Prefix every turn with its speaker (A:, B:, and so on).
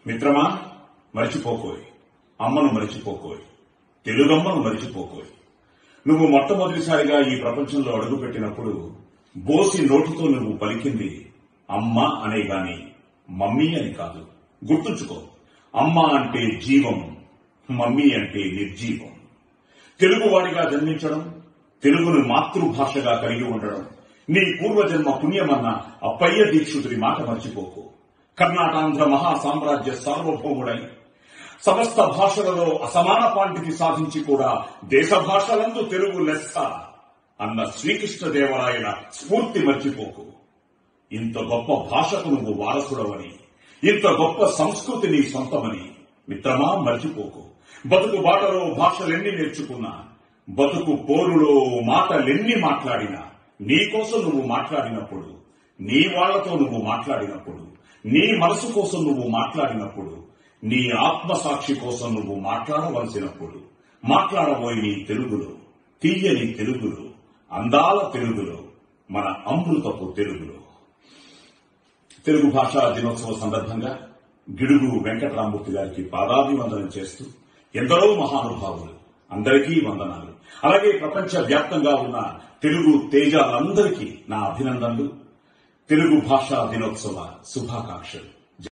A: మిత్రమా మరిచిపోకోయ్ అమ్మను మరిచిపోకోయ్ తెలుగమ్మను మరిచిపోకోయ్ నువ్వు మొట్టమొదటిసారిగా ఈ ప్రపంచంలో అడుగుపెట్టినప్పుడు బోసి నోటితో నువ్వు పలికింది అమ్మ అనే గాని మమ్మీ అని కాదు గుర్తుంచుకో అమ్మ అంటే జీవం మమ్మీ అంటే నిర్జీవం తెలుగువాడిగా జన్మించడం తెలుగును మాతృభాషగా కలిగి ఉండడం నీ పూర్వజన్మ పుణ్యమన్న అప్పయ్య దీక్షితుడి మాట మర్చిపోకు కర్ణాటాంధ్ర మహా సామ్రాజ్య సార్వభౌముడై సమస్త భాషలలో అసమాన పాండితి సాధించి కూడా దేశ భాషలందు తెలుగు లెస్స అన్న శ్రీకృష్ణదేవరాయల స్ఫూర్తి మర్చిపోకు ఇంత గొప్ప భాషకు నువ్వు వారసుడవని ఇంత గొప్ప సంస్కృతి నీ సొంతమని మిత్రమా మర్చిపోకు బతుకు బాటలో భాషలెన్ని నేర్చుకున్నా బతుకు పోరులో మాటలెన్ని మాట్లాడినా నీకోసం నువ్వు మాట్లాడినప్పుడు నీ వాళ్లతో నువ్వు మాట్లాడినప్పుడు నీ మనసు కోసం నువ్వు మాట్లాడినప్పుడు నీ ఆత్మసాక్షి కోసం నువ్వు మాట్లాడవలసినప్పుడు మాట్లాడబోయి నీ తెలుగులో తీయని తెలుగులో అందాల తెలుగులో మన అమృతపు తెలుగులో తెలుగు భాషా దినోత్సవ సందర్భంగా గిడుగు వెంకటరామూర్తి గారికి పాదాభివందనం చేస్తూ ఎందరో మహానుభావులు అందరికీ వందనాలు అలాగే ప్రపంచ వ్యాప్తంగా ఉన్న తెలుగు తేజాలందరికీ నా అభినందనలు తెలుగు భాషా దినోత్సవ శుభాకాంక్షలు